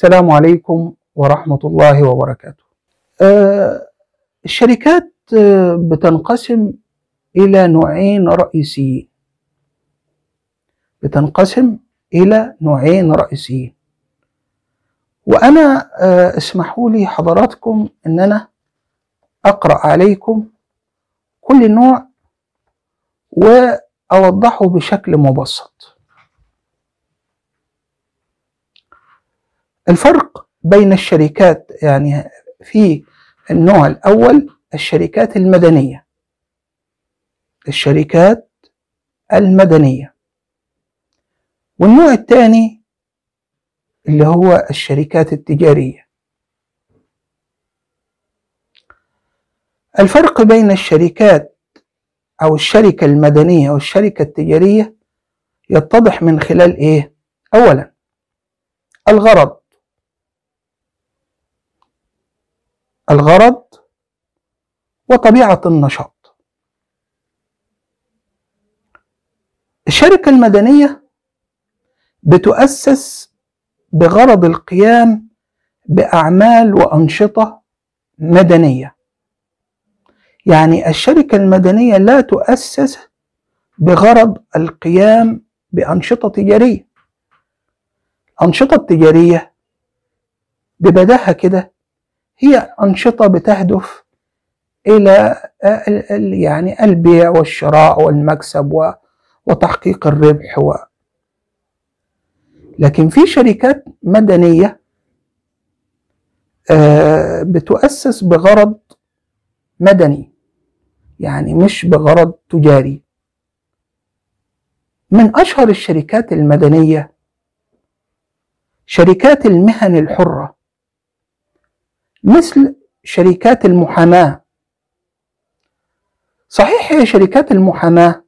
السلام عليكم ورحمة الله وبركاته. آه، الشركات آه، بتنقسم إلى نوعين رئيسيين. بتنقسم إلى نوعين رئيسيين. وأنا آه، اسمحوا لي حضراتكم إن أنا أقرأ عليكم كل نوع وأوضحه بشكل مبسط. الفرق بين الشركات يعني في النوع الأول الشركات المدنية الشركات المدنية والنوع الثاني اللي هو الشركات التجارية الفرق بين الشركات أو الشركة المدنية والشركة التجارية يتضح من خلال إيه؟ أولا الغرض الغرض وطبيعة النشاط الشركة المدنية بتؤسس بغرض القيام بأعمال وأنشطة مدنية يعني الشركة المدنية لا تؤسس بغرض القيام بأنشطة تجارية الأنشطة التجارية ببداها كده هي أنشطة بتهدف إلى يعني البيع والشراء والمكسب وتحقيق الربح و لكن في شركات مدنية بتؤسس بغرض مدني يعني مش بغرض تجاري من أشهر الشركات المدنية شركات المهن الحره مثل شركات المحاماة صحيح هي شركات المحاماة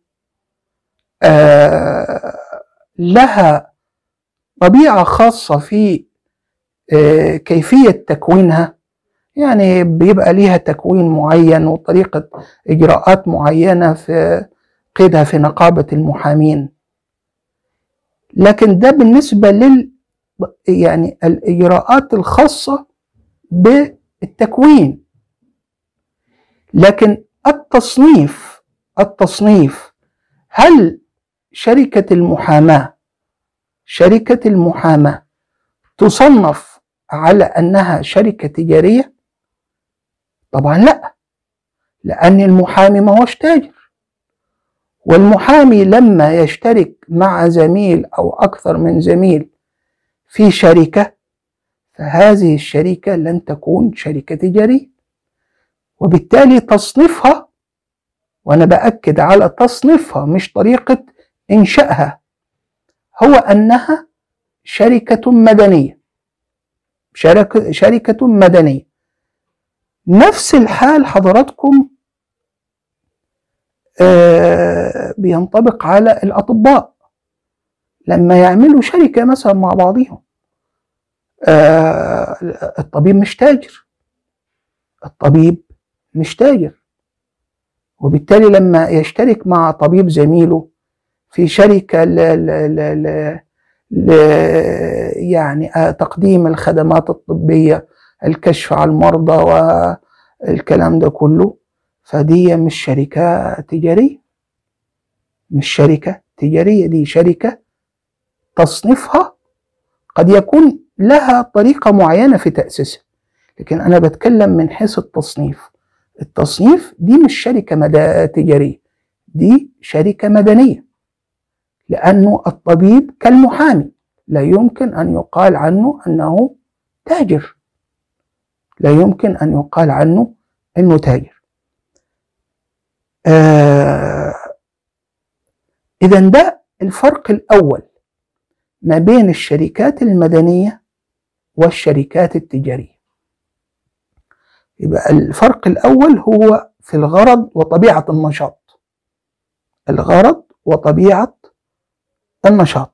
آه لها طبيعة خاصة في آه كيفية تكوينها يعني بيبقى ليها تكوين معين وطريقة إجراءات معينة في قيدها في نقابة المحامين لكن ده بالنسبة لل يعني الإجراءات الخاصة بالتكوين لكن التصنيف التصنيف هل شركة المحاماة شركة المحاماة تصنف على أنها شركة تجارية؟ طبعا لا لأن المحامي ما هوش تاجر والمحامي لما يشترك مع زميل أو أكثر من زميل في شركة فهذه الشركة لن تكون شركة تجارية وبالتالي تصنيفها وأنا بأكد على تصنيفها مش طريقة إنشائها هو أنها شركة مدنية شركة, شركة مدنية نفس الحال حضراتكم آه بينطبق على الأطباء لما يعملوا شركة مثلا مع بعضهم آه الطبيب مش تاجر الطبيب مش تاجر وبالتالي لما يشترك مع طبيب زميله في شركة ل ل ل ل يعني تقديم الخدمات الطبية الكشف على المرضى والكلام ده كله فدي مش شركة تجارية مش شركة تجارية دي شركة تصنيفها قد يكون لها طريقة معينة في تأسيسها لكن أنا بتكلم من حيث التصنيف التصنيف دي مش شركة مدى تجارية دي شركة مدنية لأنه الطبيب كالمحامي لا يمكن أن يقال عنه أنه تاجر لا يمكن أن يقال عنه أنه تاجر آه إذا ده الفرق الأول ما بين الشركات المدنية والشركات التجارية يبقى الفرق الأول هو في الغرض وطبيعة النشاط الغرض وطبيعة النشاط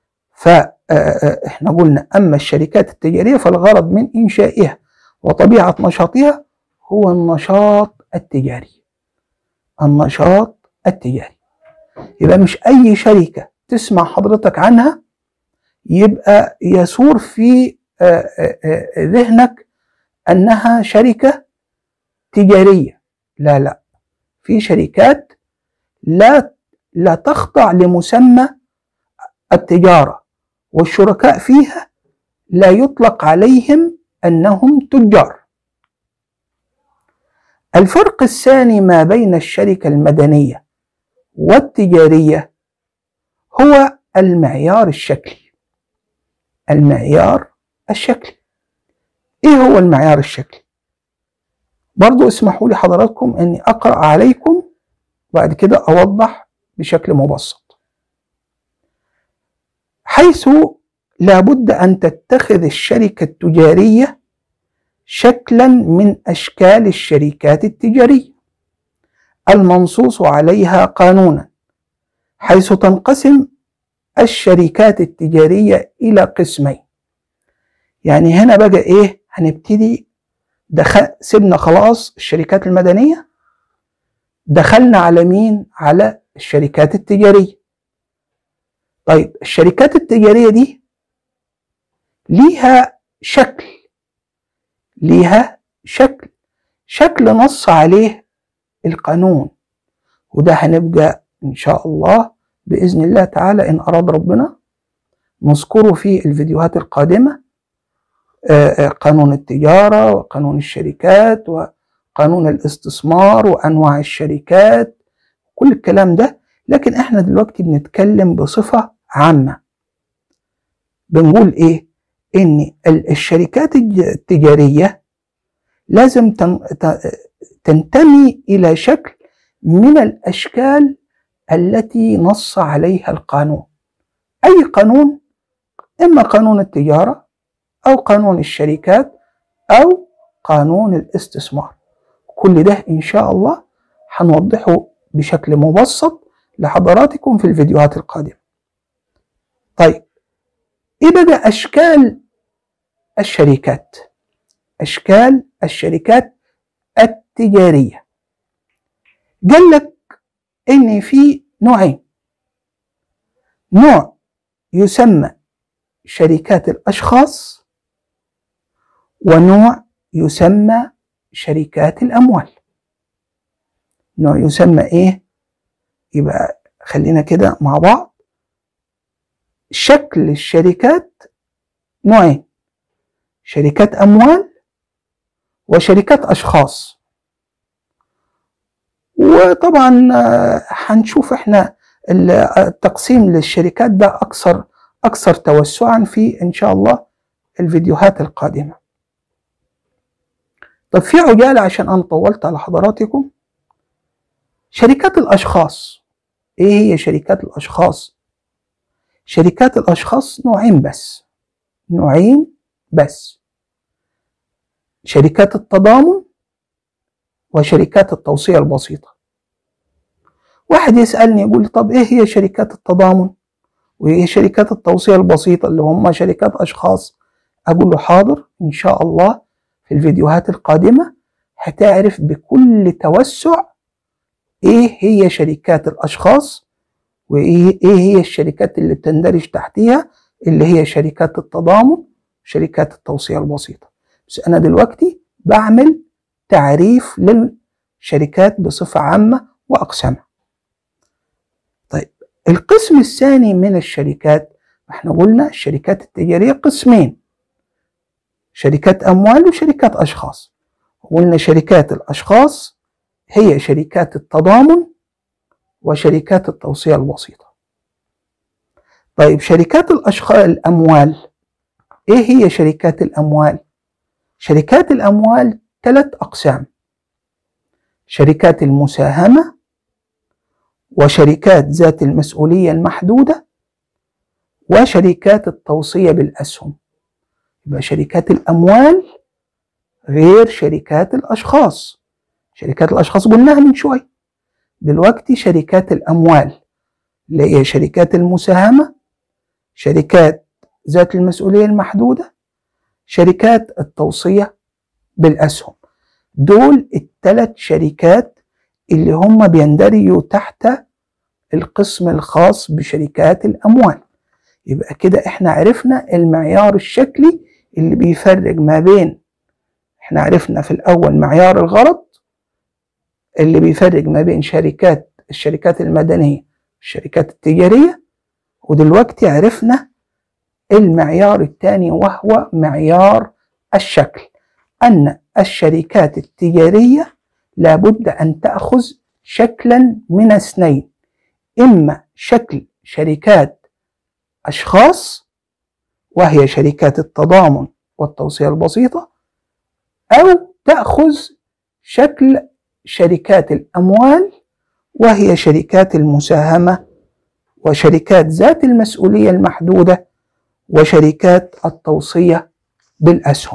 فإحنا قلنا أما الشركات التجارية فالغرض من إنشائها وطبيعة نشاطها هو النشاط التجاري النشاط التجاري يبقى مش أي شركة تسمع حضرتك عنها يبقى يسور في آه، آه، ذهنك انها شركه تجاريه لا لا في شركات لا لا تخضع لمسمى التجاره والشركاء فيها لا يطلق عليهم انهم تجار الفرق الثاني ما بين الشركه المدنيه والتجاريه هو المعيار الشكلي المعيار الشكلي ايه هو المعيار الشكلي برضو اسمحوا لي حضراتكم اني اقرا عليكم وبعد كده اوضح بشكل مبسط حيث لابد ان تتخذ الشركه التجاريه شكلا من اشكال الشركات التجاريه المنصوص عليها قانونا حيث تنقسم الشركات التجاريه الى قسمين يعني هنا بقى ايه هنبتدي دخل سيبنا خلاص الشركات المدنيه دخلنا على مين على الشركات التجاريه طيب الشركات التجاريه دي ليها شكل ليها شكل شكل نص عليه القانون وده هنبقى ان شاء الله باذن الله تعالى ان اراد ربنا نذكره في الفيديوهات القادمه قانون التجاره وقانون الشركات وقانون الاستثمار وانواع الشركات كل الكلام ده لكن احنا دلوقتي بنتكلم بصفه عامه بنقول ايه ان الشركات التجاريه لازم تنتمي الى شكل من الاشكال التي نص عليها القانون اي قانون اما قانون التجاره او قانون الشركات او قانون الاستثمار كل ده ان شاء الله هنوضحه بشكل مبسط لحضراتكم في الفيديوهات القادمه طيب ايه بقى اشكال الشركات اشكال الشركات التجاريه قال لك ان في نوعين نوع يسمى شركات الاشخاص ونوع يسمى شركات الاموال نوع يسمى ايه يبقى خلينا كده مع بعض شكل الشركات نوعين شركات اموال وشركات اشخاص وطبعا هنشوف احنا التقسيم للشركات ده اكثر اكثر توسعا في ان شاء الله الفيديوهات القادمه طب في عجاله عشان انا طولت على حضراتكم شركات الاشخاص ايه هي شركات الاشخاص شركات الاشخاص نوعين بس نوعين بس شركات التضامن وشركات التوصية البسيطة واحد يسألني يقول طب ايه هي شركات التضامن وايه شركات التوصية البسيطة اللي هم شركات اشخاص اقول له حاضر ان شاء الله في الفيديوهات القادمة هتعرف بكل توسع ايه هي شركات الاشخاص وايه ايه هي الشركات اللي بتندرج تحتيها اللي هي شركات التضامن شركات التوصية البسيطة بس انا دلوقتي بعمل تعريف للشركات بصفة عامة وأقسامها طيب القسم الثاني من الشركات احنا قلنا الشركات التجارية قسمين شركات أموال وشركات أشخاص قلنا شركات الأشخاص هي شركات التضامن وشركات التوصية البسيطة طيب شركات الأشخاص الأموال إيه هي شركات الأموال؟ شركات الأموال ثلاث أقسام شركات المساهمة وشركات ذات المسؤولية المحدودة وشركات التوصية بالأسهم يبقى شركات الأموال غير شركات الأشخاص شركات الأشخاص قلناها من شوي دلوقتي شركات الأموال اللي هي شركات المساهمة شركات ذات المسؤولية المحدودة شركات التوصية بالأسهم دول الثلاث شركات اللي هم بيندرجوا تحت القسم الخاص بشركات الأموال يبقى كده احنا عرفنا المعيار الشكلي اللي بيفرق ما بين احنا عرفنا في الأول معيار الغرض اللي بيفرق ما بين شركات الشركات المدنية الشركات التجارية ودلوقتي عرفنا المعيار الثاني وهو معيار الشكل أن الشركات التجارية لابد أن تأخذ شكلا من اثنين إما شكل شركات أشخاص وهي شركات التضامن والتوصية البسيطة أو تأخذ شكل شركات الأموال وهي شركات المساهمة وشركات ذات المسؤولية المحدودة وشركات التوصية بالأسهم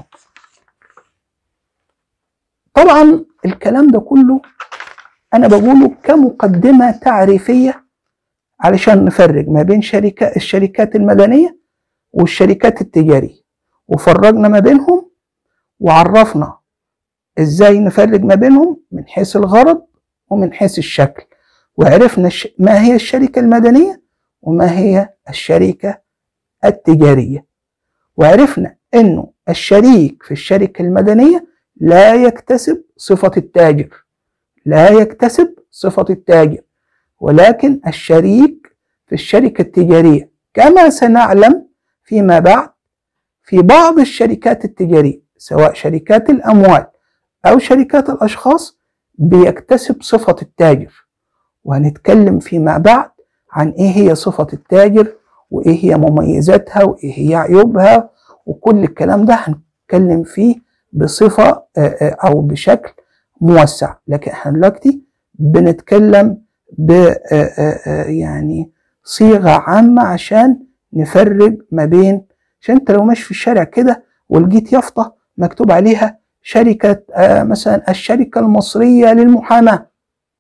طبعا الكلام ده كله أنا بقوله كمقدمة تعريفية علشان نفرق ما بين شركة الشركات المدنية والشركات التجارية وفرقنا ما بينهم وعرفنا ازاي نفرق ما بينهم من حيث الغرض ومن حيث الشكل وعرفنا ما هي الشركة المدنية وما هي الشركة التجارية وعرفنا انه الشريك في الشركة المدنية لا يكتسب صفة التاجر لا يكتسب صفة التاجر ولكن الشريك في الشركة التجارية كما سنعلم فيما بعد في بعض الشركات التجارية سواء شركات الأموال أو شركات الأشخاص بيكتسب صفة التاجر وهنتكلم فيما بعد عن إيه هي صفة التاجر وإيه هي مميزاتها وإيه هي عيوبها وكل الكلام ده هنتكلم فيه بصفة أو بشكل موسع لكن احنا دلوقتي بنتكلم ب يعني صيغة عامة عشان نفرق ما بين عشان انت لو ماشي في الشارع كده ولقيت يافطة مكتوب عليها شركة مثلا الشركة المصرية للمحاماة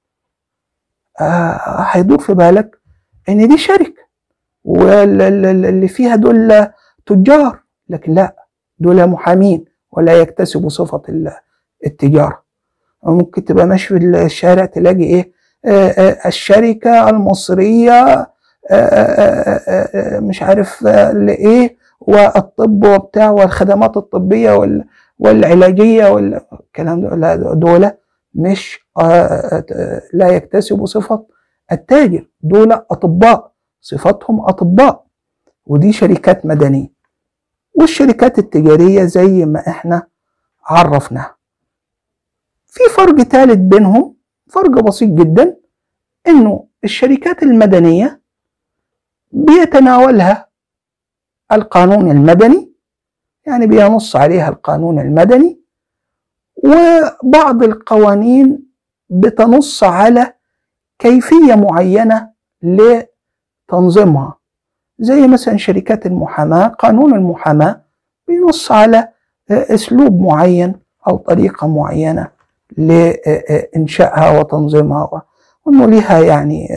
هيدور في بالك ان دي شركة واللي فيها دول تجار لكن لا دول محامين ولا يكتسبوا صفة التجارة ممكن تبقى ماشي في الشارع تلاقي ايه آآ آآ الشركة المصرية آآ مش عارف لايه والطب وبتاع والخدمات الطبية والعلاجية والكلام ده لا دول مش لا يكتسبوا صفة التاجر دول أطباء صفتهم أطباء ودي شركات مدنية والشركات التجارية زي ما احنا عرفناها في فرق ثالث بينهم فرق بسيط جدا انه الشركات المدنية بيتناولها القانون المدني يعني بينص عليها القانون المدني وبعض القوانين بتنص على كيفية معينة لتنظيمها زي مثلا شركات المحاماة قانون المحاماة بينص على اسلوب معين او طريقة معينة لإنشائها وتنظيمها وإنه لها يعني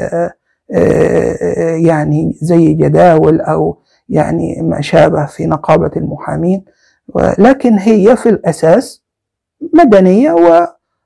يعني زي جداول أو يعني ما شابه في نقابة المحامين لكن هي في الأساس مدنية و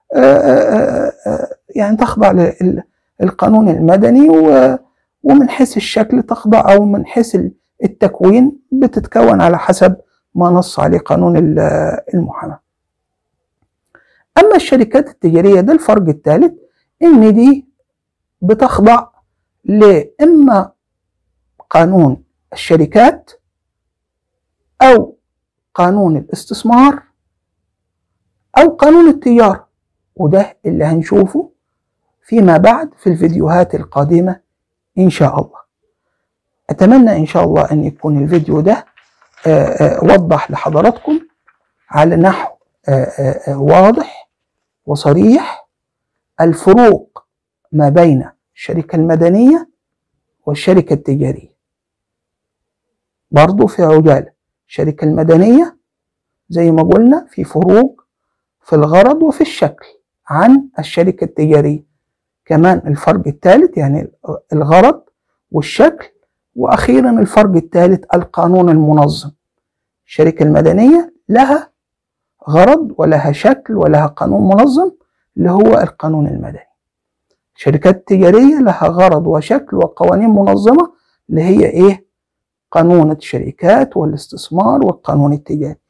يعني تخضع للقانون المدني ومن حيث الشكل تخضع أو من حيث التكوين بتتكون على حسب ما نص عليه قانون المحاماة أما الشركات التجارية ده الفرق الثالث إن دي بتخضع لإما قانون الشركات أو قانون الاستثمار أو قانون التجارة وده اللي هنشوفه فيما بعد في الفيديوهات القادمة إن شاء الله أتمنى إن شاء الله أن يكون الفيديو ده وضح لحضراتكم على نحو واضح وصريح الفروق ما بين الشركة المدنية والشركة التجارية برضو في عجالة الشركة المدنية زي ما قلنا في فروق في الغرض وفي الشكل عن الشركة التجارية كمان الفرق الثالث يعني الغرض والشكل وأخيرا الفرق الثالث القانون المنظم الشركة المدنية لها غرض ولها شكل ولها قانون منظم اللي هو القانون المدني الشركات التجارية لها غرض وشكل وقوانين منظمة اللي هي ايه قانون الشركات والاستثمار والقانون التجاري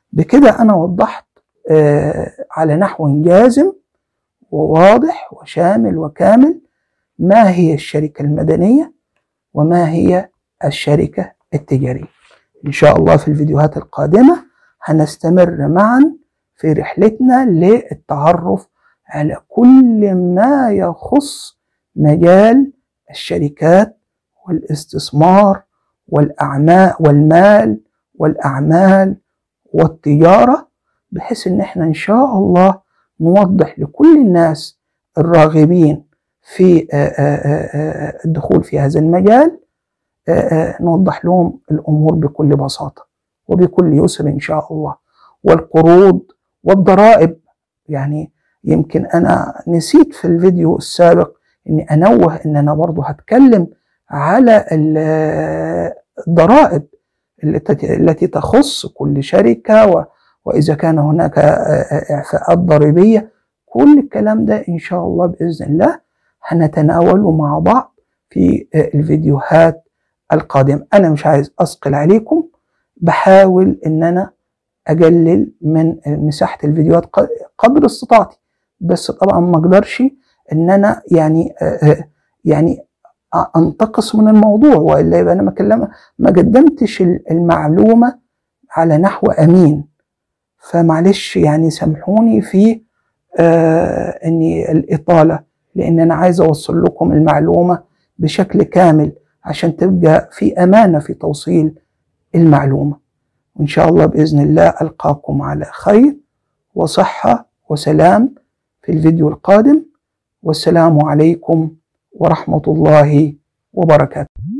بكده أنا وضحت آه، على نحو جازم وواضح وشامل وكامل ما هي الشركة المدنية وما هي الشركة التجارية إن شاء الله في الفيديوهات القادمة هنستمر معا في رحلتنا للتعرف على كل ما يخص مجال الشركات والاستثمار والأعمال والمال والأعمال والتجارة بحيث إن احنا إن شاء الله نوضح لكل الناس الراغبين في الدخول في هذا المجال نوضح لهم الأمور بكل بساطة وبكل يسر إن شاء الله والقروض والضرائب يعني يمكن أنا نسيت في الفيديو السابق إني أنوه إن أنا برضه هتكلم على الضرائب التي تخص كل شركة وإذا كان هناك إعفاءات ضريبية كل الكلام ده إن شاء الله بإذن الله هنتناوله مع بعض في الفيديوهات القادمة أنا مش عايز أثقل عليكم بحاول إن أنا أقلل من مساحة الفيديوهات قدر استطاعتي بس طبعا ما أقدرش إن أنا يعني يعني انتقص من الموضوع والا يبقى انا ما ما قدمتش المعلومه على نحو امين فمعلش يعني سامحوني في آه اني الاطاله لان انا عايز اوصل لكم المعلومه بشكل كامل عشان تبقى في امانه في توصيل المعلومه وان شاء الله باذن الله القاكم على خير وصحه وسلام في الفيديو القادم والسلام عليكم ورحمة الله وبركاته